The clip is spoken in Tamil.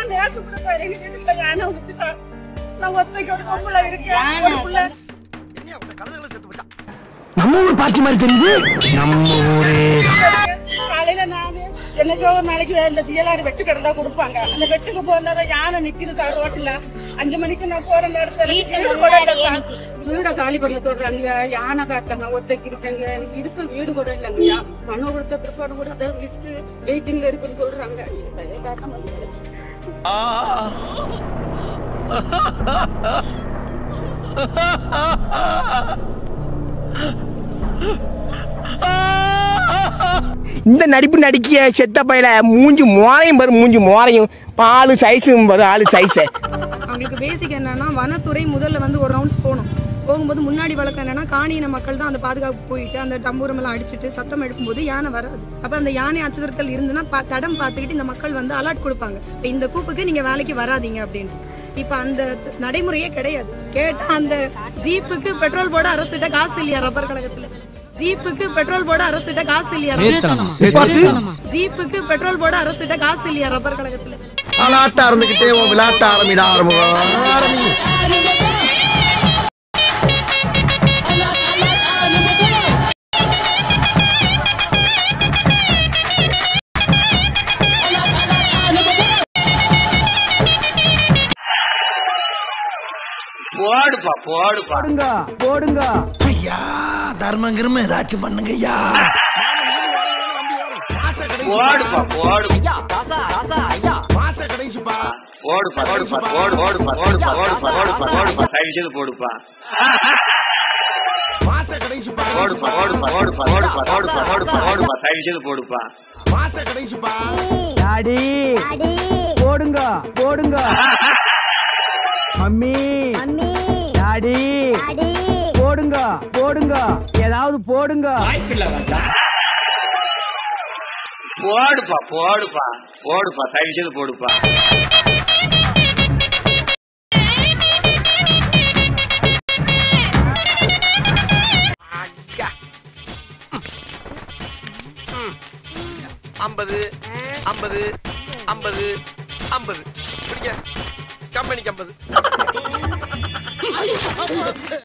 நேத்து கூட பாரு, எங்க வீட்டுக்குள்ள யானை வந்துச்சுடா. நான் ஒத்தைக்கு ஒரு பொம்பளை இருக்கேன். ஒரு புள்ள. நம்ம ஊர் பார்ட்டி மாதிரி தெரியுது நம்ம ஊரே காலையில நானு என்னைக்கோ ஒரு நாளைக்கு இந்த ஜியலாறு வெட்டு கிடந்தா கொடுப்பாங்க அந்த வெட்டுக்கு போனா யானை நிக்குது ரோட்டுல அஞ்சு மணிக்கு நான் போற நேரத்துல வீடு கூட இல்லைக்கா. வீட காலி பண்ண சொல்றாங்க யானை காட்டாங்க ஒத்தைக்கு இருக்காங்க எனக்கு இருக்க வீடு கூட இல்லைங்கய்யா மனு கொடுத்த பிற்பாடு கூட அதை லிஸ்ட் வெயிட்டிங்ல இருக்குன்னு சொல்றாங்க எனக்கு காட்ட மாட்டேங்குது. இந்த நடிப்பு நடிக்கிய செத்த பையில மூஞ்சி மோரையும் பாரு மூஞ்சி மோரையும் பாலு சைஸும் பாரு ஆளு சைஸ் அவங்களுக்கு பேசிக் என்னன்னா வனத்துறை முதல்ல வந்து ஒரு ரவுண்ட்ஸ் போகணும் போகும்போது முன்னாடி வழக்கம் என்னன்னா காணியின மக்கள் தான் அந்த பாதுகாப்பு போயிட்டு அந்த டம்பூரம் எல்லாம் அடிச்சிட்டு சத்தம் எழுப்பும்போது யானை வராது அப்ப அந்த யானை அச்சுறுத்தல் இருந்துன்னா பா- தடம் பார்த்துக்கிட்டு இந்த மக்கள் வந்து அலர்ட் கொடுப்பாங்க இப்ப இந்த கூப்புக்கு நீங்க வேலைக்கு வராதீங்க அப்படின்னு இப்ப அந்த த- நடைமுறையே கிடையாது கேட்டா அந்த ஜீப்புக்கு பெட்ரோல் போட அரசிட்ட காசு இல்லையா ரப்பர் கழகத்துல ஜீப்புக்கு பெட்ரோல் போட அரசிட்ட காசு இல்லையா ஜீப்புக்கு பெட்ரோல் போட அரசிட்ட காசு இல்லையா ரப்பர் கழகத்துல விளாட்ட ஆரம்பிக்கிட்டே உன் விளாட்ட ஆரம்பிடா ஆரம்பம் போடுப்பா போடுப்பா போடுங்க போடுங்க ஐயா தர்மம் கிரும ஏதாச்சும் பண்ணுங்க ஐயா போடுப்பா போடு மாச கடைசிப்பா போடுப்பா போடுப்பா போடு போடுப்பா போடுப்பா போடுப்பா போடுப்பா போடுப்பா தயவு செய்து போடுப்பா மாச கடைசிப்பா போடுப்பா போடுப்பா போடுப்பா போடுப்பா போடுப்பா போடுப்பா போடுப்பா தயவு செய்து போடுப்பா மாச கடைசிப்பா டாடி போடுங்க போடுங்க மம்மி டாடி போடுங்க போடுங்க ஏதாவது போடுங்க போடுப்பா போடுப்பா போடுப்பா தயவு செய்து போடுப்பா ஐம்பது ஐம்பது ஐம்பது ஐம்பது பிடிக்க கம்பெனிக்கு ஐம்பது